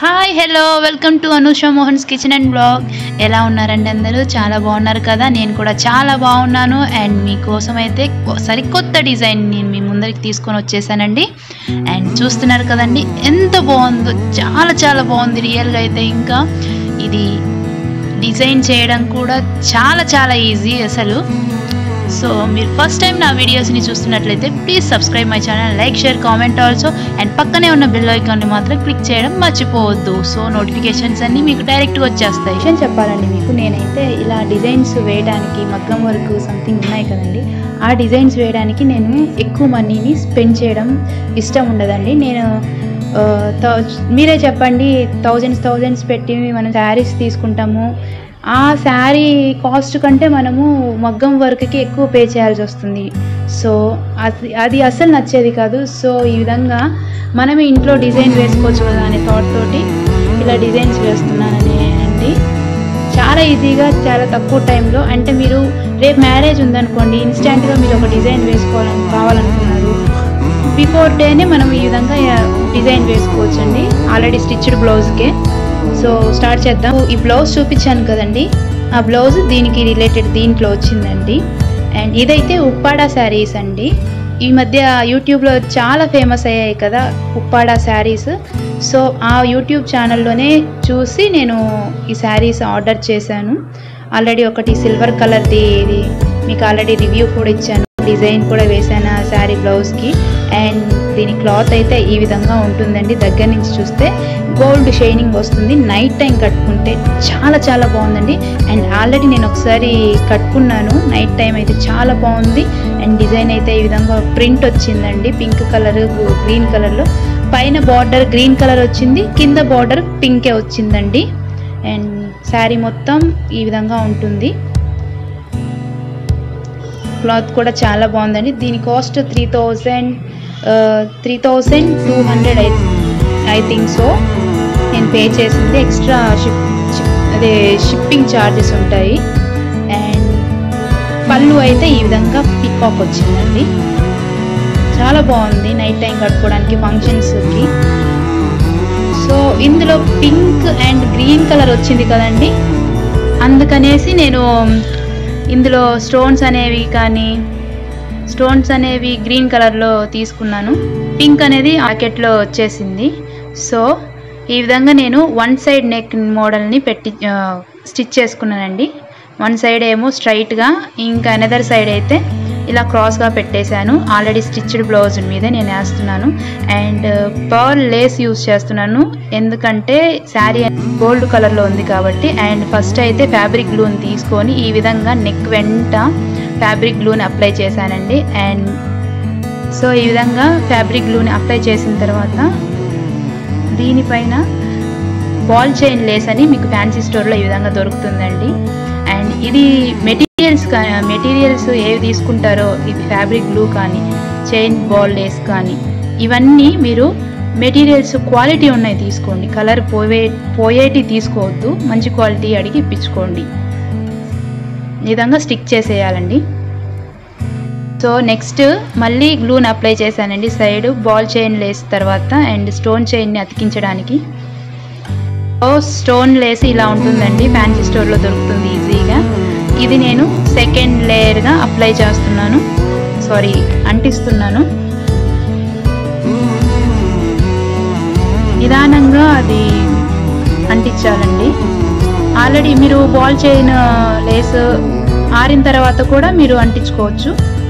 hi hello welcome to Anusha Mohan's kitchen and blog ఎలా ఉన్నారండి అందరూ చాలా బాగున్నారు కదా నేను కూడా చాలా బాగున్నాను అండ్ మీకోసం అయితే సరికొత్త డిజైన్ నేను మీ ముందరికి తీసుకొని వచ్చేసానండి అండ్ చూస్తున్నారు కదండి ఎంత బాగుందో చాలా చాలా బాగుంది రియల్గా అయితే ఇంకా ఇది డిజైన్ చేయడం కూడా చాలా చాలా ఈజీ అసలు సో మీరు ఫస్ట్ టైం నా వీడియోస్ని చూస్తున్నట్లయితే please subscribe my channel like share comment also and పక్కనే ఉన్న బెల్ ఐకాన్ని మాత్రం క్లిక్ చేయడం మర్చిపోవద్దు సో నోటిఫికేషన్స్ అన్నీ మీకు డైరెక్ట్గా వచ్చేస్తాయి విషయం చెప్పాలండి మీకు నేనైతే ఇలా డిజైన్స్ వేయడానికి మగ్గం వర్క్ సంథింగ్ ఉన్నాయి కదండి ఆ డిజైన్స్ వేయడానికి నేను ఎక్కువ మనీని స్పెండ్ చేయడం ఇష్టం ఉండదండి నేను ఆ, థౌ- మీరే చెప్పండి థౌజండ్స్ థౌజండ్స్ పెట్టి మనం శారీస్ తీసుకుంటాము ఆ శారీ కాస్ట్ కంటే మనము మగ్గం వర్క్కి ఎక్కువ పే చేయాల్సి వస్తుంది సో అది అది అస్సలు నచ్చేది కాదు సో ఈ విధంగా మనమే ఇంట్లో డిజైన్ వేసుకోవచ్చు కదా అనే థాట్ తోటి ఇలా డిజైన్స్ వేస్తున్నానని అండి చాలా ఈజీగా చాలా తక్కువ టైంలో అంటే మీరు రేపు మ్యారేజ్ ఉందనుకోండి ఇన్స్టెంట్గా మీరు ఒక డిజైన్ వేసుకోవాలని కావాలనుకున్నారు బిఫోర్ డేనే మనం ఈ విధంగా డిజైన్ వేసుకోవచ్చు అండి ఆల్రెడీ స్టిచ్డ్ బ్లౌజ్కే సో స్టార్ట్ చేద్దాం ఈ బ్లౌజ్ చూపించాను కదండి ఆ బ్లౌజ్ దీనికి రిలేటెడ్ దీంట్లో వచ్చిందండి అండ్ ఇదైతే ఉప్పాడా శారీస్ అండి ఈ మధ్య యూట్యూబ్లో చాలా ఫేమస్ అయ్యాయి కదా ఉప్పాడా శారీస్ సో ఆ యూట్యూబ్ ఛానల్లోనే చూసి నేను ఈ శారీస్ ఆర్డర్ చేశాను ఆల్రెడీ ఒకటి సిల్వర్ కలర్ది ఇది మీకు ఆల్రెడీ రివ్యూ కూడా ఇచ్చాను డిజైన్ కూడా వేసాను ఆ శారీ బ్లౌజ్కి అండ్ దీని క్లాత్ అయితే ఈ విధంగా ఉంటుందండి దగ్గర నుంచి చూస్తే గోల్డ్ షైనింగ్ వస్తుంది నైట్ టైం కట్టుకుంటే చాలా చాలా బాగుందండి అండ్ ఆల్రెడీ నేను ఒకసారి కట్టుకున్నాను నైట్ టైం అయితే చాలా బాగుంది అండ్ డిజైన్ అయితే ఈ విధంగా ప్రింట్ వచ్చిందండి పింక్ కలర్ గ్రీన్ కలర్లో పైన బార్డర్ గ్రీన్ కలర్ వచ్చింది కింద బార్డర్ పింకే వచ్చిందండి అండ్ శారీ మొత్తం ఈ విధంగా ఉంటుంది క్లాత్ కూడా చాలా బాగుందండి దీని cost three thousand three thousand two hundred I I think so నేను పే చేసింది ఎక్స్ట్రా షిప్ అదే షిప్పింగ్ ఛార్జెస్ ఉంటాయి అండ్ పళ్ళు అయితే ఈ విధంగా పికాక్ వచ్చిందండి చాలా బాగుంది నైట్ టైం కట్టుకోవడానికి ఫంక్షన్స్కి సో ఇందులో పింక్ అండ్ గ్రీన్ కలర్ వచ్చింది కదండి అందుకనేసి నేను ఇందులో స్టోన్స్ అనేవి కానీ స్టోన్స్ అనేవి గ్రీన్ కలర్లో తీసుకున్నాను పింక్ అనేది ఆకెట్లో వచ్చేసింది సో ఈ విధంగా నేను వన్ సైడ్ నెక్ మోడల్ని పెట్టి స్టిచ్ చేసుకున్నానండి వన్ సైడ్ ఏమో స్ట్రైట్గా ఇంకా అనదర్ సైడ్ అయితే ఇలా క్రాస్గా పెట్టేశాను ఆల్రెడీ స్టిచ్డ్ బ్లౌజ్ మీద నేను వేస్తున్నాను అండ్ పర్ల్ లేస్ యూస్ చేస్తున్నాను ఎందుకంటే శారీ గోల్డ్ కలర్లో ఉంది కాబట్టి అండ్ ఫస్ట్ అయితే ఫ్యాబ్రిక్ గ్లూని తీసుకొని ఈ విధంగా నెక్ వెంట ఫ్యాబ్రిక్ గ్లూని అప్లై చేశానండి అండ్ సో ఈ విధంగా ఫ్యాబ్రిక్ గ్లూని అప్లై చేసిన తర్వాత దీనిపైన బాల్ చైన్ లేస్ అని మీకు ఫ్యాన్సీ స్టోర్లో ఈ విధంగా దొరుకుతుందండి అండ్ ఇది మెటీరియల్స్ మెటీరియల్స్ ఏవి తీసుకుంటారో ఇది ఫ్యాబ్రిక్ గ్లూ కానీ చైన్ బాల్ లేస్ కానీ ఇవన్నీ మీరు మెటీరియల్స్ క్వాలిటీ ఉన్నాయి తీసుకోండి కలర్ పోయే పోయేటి తీసుకోవద్దు మంచి క్వాలిటీ అడిగి ఇప్పించుకోండి ఈ విధంగా స్టిక్ చేసేయాలండి సో నెక్స్ట్ మళ్ళీ గ్లూని అప్లై చేశానండి సైడ్ బాల్ చైన్ లేస్ తర్వాత అండ్ స్టోన్ చైన్ని అతికించడానికి ఓ స్టోన్ లేస్ ఇలా ఉంటుందండి ఫ్యాన్సీ స్టోర్లో దొరుకుతుంది ఈజీగా ఇది నేను సెకండ్ లేయర్గా అప్లై చేస్తున్నాను సారీ అంటిస్తున్నాను నిదానంగా అది అంటించాలండి ఆల్రెడీ మీరు బాల్ చైన్ లేస్ ఆరిన తర్వాత కూడా మీరు అంటించుకోవచ్చు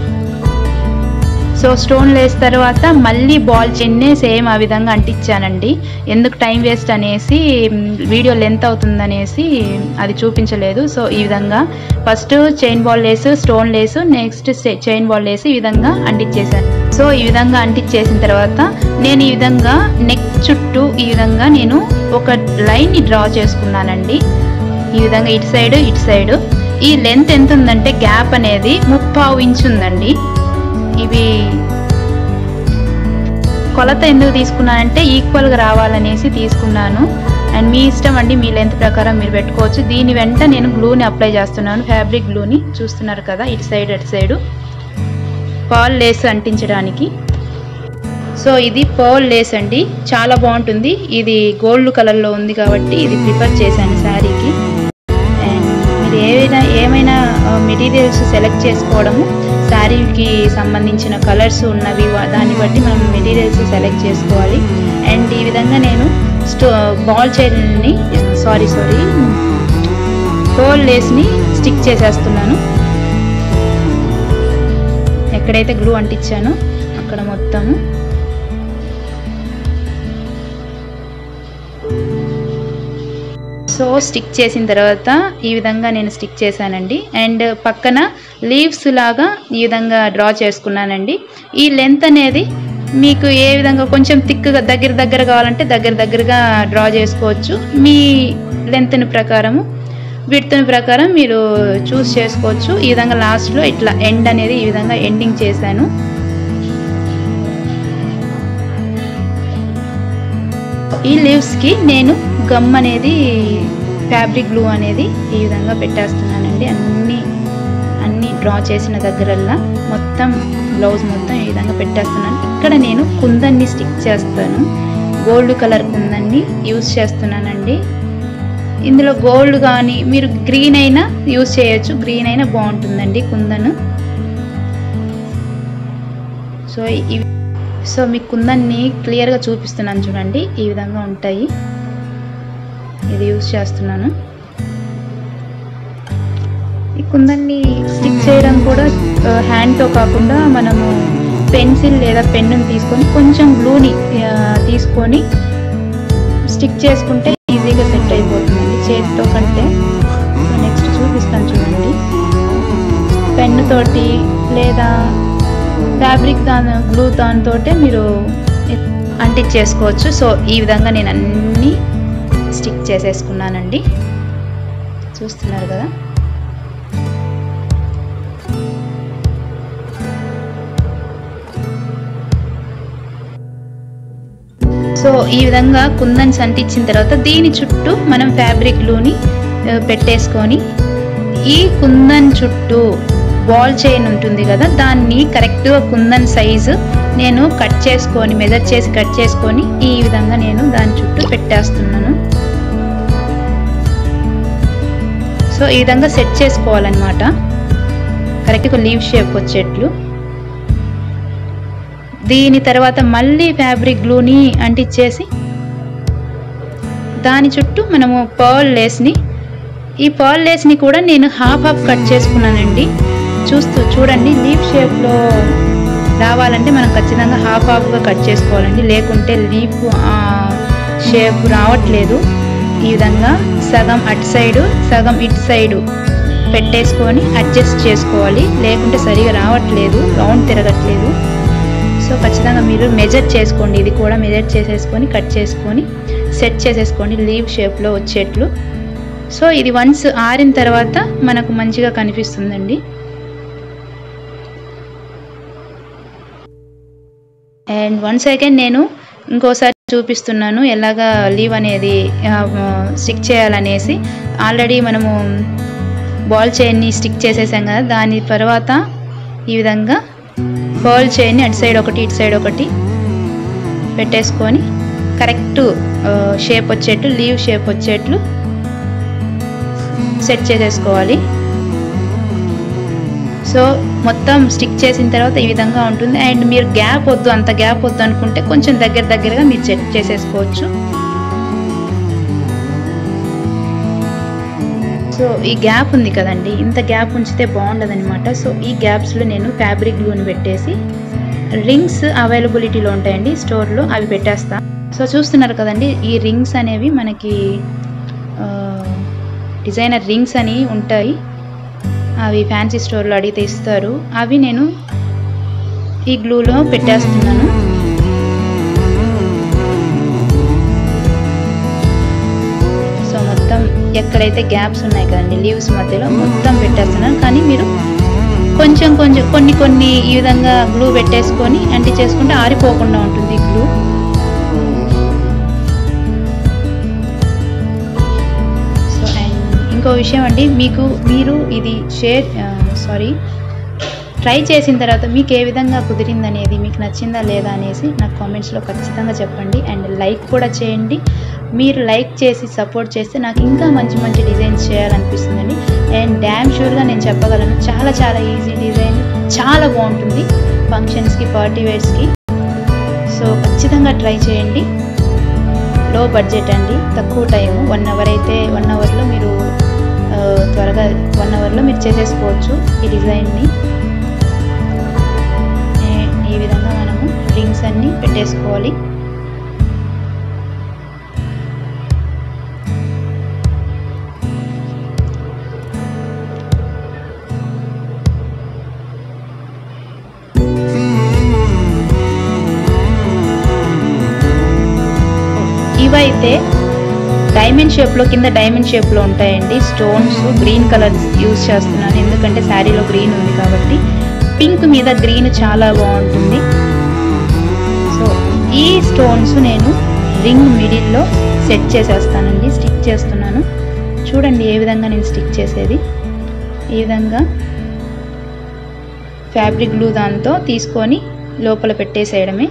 సో స్టోన్ లేస్ తర్వాత మళ్ళీ బాల్ చైన్నే సేమ్ ఆ విధంగా అంటించానండి ఎందుకు టైం వేస్ట్ అనేసి మ్, వీడియో లెంత్ అవుతుందనేసి అది చూపించలేదు సో ఈ విధంగా first chain ball lace stone lace next chain ball lace ఈ విధంగా అంటించేసాను సో ఈ విధంగా అంటించేసిన తర్వాత నేను ఈ విధంగా నెక్ చుట్టూ ఈ విధంగా నేను ఒక లైన్ని డ్రా చేసుకున్నానండి ఈ విధంగా ఇటు సైడ్ ఇటు సైడ్ ఈ లెంత్ ఎంత ఉందంటే గ్యాప్ అనేది ముప్పావు ఇంచు ఉందండి ఇవి కొలత ఎందుకు తీసుకున్నానంటే ఈక్వల్గా రావాలనేసి తీసుకున్నాను అండ్ మీ ఇష్టం అండి మీ లెంత్ ప్రకారం మీరు పెట్టుకోవచ్చు దీని వెంట నేను గ్లూని అప్లై చేస్తున్నాను ఫ్యాబ్రిక్ గ్లూని చూస్తున్నారు కదా ఇటు సైడ్ అటు సైడు పాల్ లేస్ అంటించడానికి సో సో ఇది పర్ల్ లేస్ అండి చాలా బాగుంటుంది ఇది గోల్డ్ కలర్లో ఉంది కాబట్టి ఇది ప్రిఫర్ చేశాను శారీకి అండ్ మీరు ఏవైనా ఏమైనా మెటీరియల్స్ సెలెక్ట్ చేసుకోవడము శారీకి సంబంధించిన కలర్స్ ఉన్నవి వా- దాన్ని బట్టి మనం మెటీరియల్స్ సెలెక్ట్ చేసుకోవాలి అండ్ ఈ విధంగా నేను స్టో బాల్ చైన్ని సారీ సారీ టోల్ లేస్ని స్టిక్ చేసేస్తున్నాను ఎక్కడైతే గ్లూ అంటించానో అక్కడ మొత్తము సో స్టిక్ చేసిన తర్వాత ఈ విధంగా నేను స్టిక్ చేశానండి అండ్ పక్కన లీవ్స్ లాగా ఈ విధంగా డ్రా చేసుకున్నానండి ఈ లెంత్ అనేది మీకు ఏ విధంగా కొంచెం థిక్గా దగ్గర దగ్గర కావాలంటే దగ్గర దగ్గరగా డ్రా చేసుకోవచ్చు మీ లెంత్ని ప్రకారము విడ్త్ని ప్రకారం మీరు చూస్ చేసుకోవచ్చు ఈ విధంగా లాస్ట్లో ఇట్లా ఎండ్ అనేది ఈ విధంగా ఎండింగ్ చేశాను ఈ లీవ్స్కి నేను గమ్ అనేది ఫ్యాబ్రిక్ గ్లూ అనేది ఈ విధంగా పెట్టేస్తున్నానండి అన్ని అన్ని డ్రా చేసిన దగ్గరల్లా మొత్తం బ్లౌజ్ మొత్తం ఈ విధంగా పెట్టేస్తున్నాను ఇక్కడ నేను కుందన్ని స్టిక్ చేస్తాను గోల్డ్ కలర్ కుందన్ని యూస్ చేస్తున్నానండి ఇందులో గోల్డ్ కానీ మీరు గ్రీన్ అయినా యూస్ చేయొచ్చు గ్రీన్ అయినా బాగుంటుందండి కుందను సో ఇవి సో మీకు కుందన్ని క్లియర్గా చూపిస్తున్నాను చూడండి ఈ విధంగా ఉంటాయి ఇది యూస్ చేస్తున్నాను ఈ కుందన్ని స్టిక్ చేయడం కూడా హ్యాండ్తో కాకుండా మనము పెన్సిల్ లేదా పెన్నుని తీసుకొని కొంచెం గ్లూని తీసుకొని స్టిక్ చేసుకుంటే ఈజీగా సెట్ అయిపోతుందండి చేతితో కంటే సో నెక్స్ట్ చూపిస్తాను చూడండి పెన్ను తోటి లేదా ఫ్యాబ్రిక్ దాని గ్లూ దానితో మీరు అంటించేసుకోవచ్చు సో ఈ విధంగా నేను అన్నీ స్టిక్ చేసేసుకున్నానండి చూస్తున్నారు కదా సో ఈ విధంగా కుందన్స్ అంటించిన తర్వాత దీని చుట్టూ మనం ఫ్యాబ్రిక్ గ్లూని ఆ, పెట్టేసుకొని ఈ కుందన్ చుట్టూ బాల్ చైన్ ఉంటుంది కదా దాన్ని కరెక్ట్గా కుందన్ సైజు నేను కట్ చేసుకొని మెజర్ చేసి కట్ చేసుకొని ఈ విధంగా నేను దాని చుట్టూ పెట్టేస్తున్నాను సో ఈ విధంగా సెట్ చేసుకోవాలన్నమాట కరెక్ట్గా లీవ్ షేప్ వచ్చేట్లు దీని తర్వాత మళ్ళీ ఫ్యాబ్రిక్ గ్లూని అంటించేసి దాని చుట్టూ మనము పర్ల్ లేస్ని ఈ పర్ల్ లేస్ని కూడా నేను హాఫ్ హాఫ్ కట్ చేసుకున్నానండి చూస్తూ చూడండి లీఫ్ షేప్లో రావాలంటే మనం ఖచ్చితంగా హాఫ్ హాఫ్గా కట్ చేసుకోవాలండి లేకుంటే లీఫ్ షేప్ రావట్లేదు ఈ విధంగా సగం అటు సైడు సగం ఇటు సైడు పెట్టేసుకొని అడ్జస్ట్ చేసుకోవాలి లేకుంటే సరిగా రావట్లేదు రౌండ్ తిరగట్లేదు సో ఖచ్చితంగా మీరు మెజర్ చేసుకోండి ఇది కూడా మెజర్ చేసేసుకొని కట్ చేసుకొని సెట్ చేసేసుకోండి లీవ్ షేప్లో వచ్చేట్లు సో ఇది వన్స్ ఆరిన తర్వాత మనకు మంచిగా కనిపిస్తుందండి అండ్ వన్స్ అగైన్ నేను ఇంకోసారి చూపిస్తున్నాను ఎలాగా లీవ్ అనేది స్టిక్ చేయాలనేసి ఆల్రెడీ మనము బాల్ చైన్ని స్టిక్ చేసేసాం కదా దాని తర్వాత ఈ విధంగా బాల్ చైన్ని అటు సైడ్ ఒకటి ఇటు సైడ్ ఒకటి పెట్టేసుకొని కరెక్ట్ షేప్ వచ్చేట్లు లీవ్ షేప్ వచ్చేట్లు సెట్ చేసేసుకోవాలి సో మొత్తం స్టిక్ చేసిన తర్వాత ఈ విధంగా ఉంటుంది అండ్ మీరు గ్యాప్ వద్దు అంత గ్యాప్ వద్దు అనుకుంటే కొంచెం దగ్గర దగ్గరగా మీరు సెట్ చేసేసుకోవచ్చు సో ఈ గ్యాప్ ఉంది కదండి ఇంత గ్యాప్ ఉంచితే బాగుండదు అనమాట సో ఈ గ్యాప్స్లో నేను ఫ్యాబ్రిక్ గ్లూని పెట్టేసి రింగ్స్ అవైలబిలిటీలో ఉంటాయండి స్టోర్లో అవి పెట్టేస్తా సో చూస్తున్నారు కదండి ఈ రింగ్స్ అనేవి మనకి డిజైనర్ రింగ్స్ అని ఉంటాయి అవి ఫ్యాన్సీ స్టోర్లో అడిగితే ఇస్తారు అవి నేను ఈ గ్లూలో పెట్టేస్తున్నాను సో మొత్తం ఎక్కడైతే గ్యాప్స్ ఉన్నాయి కదండి లీవ్స్ మధ్యలో మొత్తం పెట్టేస్తున్నాను కానీ మీరు కొంచెం కొంచెం కొన్ని కొన్ని ఈ విధంగా గ్లూ పెట్టేసుకొని అంటి చేసుకుంటే ఆరిపోకుండా ఉంటుంది గ్లూ సో అండ్ ఇంకో విషయం అండి మీకు మీరు ఇది షేర్ సారీ ట్రై చేసిన తర్వాత మీకు ఏ విధంగా కుదిరింది అనేది మీకు నచ్చిందా లేదా అనేసి నాకు కామెంట్స్లో ఖచ్చితంగా చెప్పండి అండ్ లైక్ కూడా చేయండి మీరు లైక్ చేసి సపోర్ట్ చేస్తే నాకు ఇంకా మంచి మంచి డిజైన్స్ చేయాలనిపిస్తుందండి అండ్ డ్యామ్ షూర్గా నేను చెప్పగలను చాలా చాలా ఈజీ డిజైన్ చాలా బాగుంటుంది ఫంక్షన్స్కి పార్టీ వేర్స్కి సో ఖచ్చితంగా ట్రై చేయండి లో బడ్జెట్ అండి తక్కువ టైం వన్ అవర్ అయితే వన్ అవర్లో మీరు ఆ, త్వరగా వన్ అవర్లో మీరు చేసేసుకోవచ్చు ఈ డిజైన్ని ఏ- ఈ విధంగా మనము రింగ్స్ అన్నీ పెట్టేసుకోవాలి ఇవైతే డైమండ్ షేప్లో కింద డైమండ్ షేప్లో ఉంటాయండి స్టోన్స్ గ్రీన్ కలర్ యూజ్ చేస్తున్నాను ఎందుకంటే శారీలో గ్రీన్ ఉంది కాబట్టి పింక్ మీద గ్రీన్ చాలా బాగుంటుంది సో ఈ స్టోన్స్ నేను రింగ్ మిడిల్లో సెట్ చేసేస్తానండి స్టిక్ చేస్తున్నాను చూడండి ఏ విధంగా నేను స్టిక్ చేసేది ఈ విధంగా ఫ్యాబ్రిక్ గ్లూ దాంతో తీసుకొని లోపల పెట్టేసేయడమే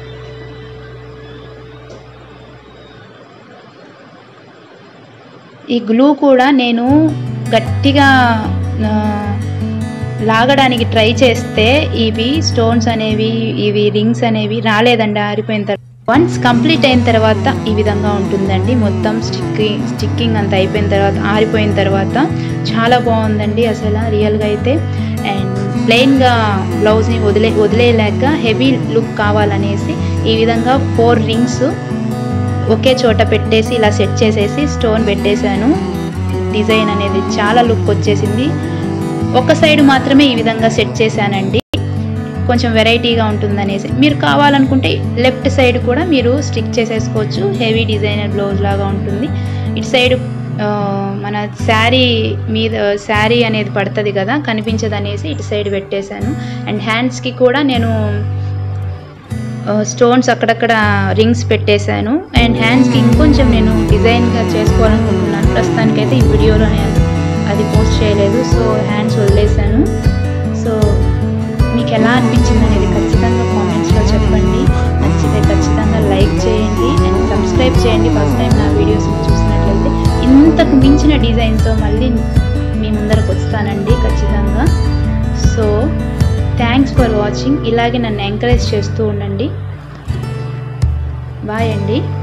ఈ గ్లూ కూడా నేను గట్టిగా ఆ, లాగడానికి ట్రై చేస్తే ఇవి స్టోన్స్ అనేవి ఇవి రింగ్స్ అనేవి రాలేదండి ఆరిపోయిన తర్వాత వన్స్ కంప్లీట్ అయిన తర్వాత ఈ విధంగా ఉంటుందండి మొత్తం స్టిక్కింగ్ స్టిక్కింగ్ అంతా అయిపోయిన తర్వాత ఆరిపోయిన తర్వాత చాలా బాగుందండి అసలు రియల్గా అయితే అండ్ ప్లెయిన్గా బ్లౌజ్ని వదిలే వదిలేయలేక హెవీ లుక్ కావాలనేసి ఈ విధంగా ఫోర్ రింగ్స్ ఒకే చోట పెట్టేసి ఇలా సెట్ చేసేసి స్టోన్ పెట్టేశాను డిజైన్ అనేది చాలా లుక్ వచ్చేసింది ఒక సైడ్ మాత్రమే ఈ విధంగా సెట్ చేశానండి కొంచెం వెరైటీగా ఉంటుందనేసి మీరు కావాలనుకుంటే లెఫ్ట్ సైడ్ కూడా మీరు స్టిక్ చేసేసుకోవచ్చు హెవీ డిజైనర్ బ్లౌజ్ లాగా ఉంటుంది ఇటు సైడ్ ఆ, మన శారీ మీద శారీ అనేది పడుతుంది కదా కనిపించదు అనేసి ఇటు సైడ్ పెట్టేశాను అండ్ హ్యాండ్స్కి కూడా నేను స్టోన్స్ అక్కడక్కడ రింగ్స్ పెట్టేశాను అండ్ హ్యాండ్స్కి ఇంకొంచెం నేను డిజైన్గా చేసుకోవాలనుకుంటున్నాను ప్రస్తుతానికైతే ఈ వీడియోలో నేను అది పోస్ట్ చేయలేదు సో హ్యాండ్స్ వదిలేశాను సో మీకు ఎలా అనిపించింది అనేది ఖచ్చితంగా కామెంట్స్లో చెప్పండి నచ్చితే ఖచ్చితంగా లైక్ చేయండి అండ్ సబ్స్క్రైబ్ చేయండి ఫస్ట్ టైం నా వీడియోస్ చూసినట్లయితే ఇంతకు మించిన డిజైన్తో మళ్ళీ మీ ముందరకు వస్తానండి ఖచ్చితంగా సో థ్యాంక్స్ ఫర్ వాచింగ్ ఇలాగే నన్ను ఎంకరేజ్ చేస్తూ ఉండండి బాయ్ అండి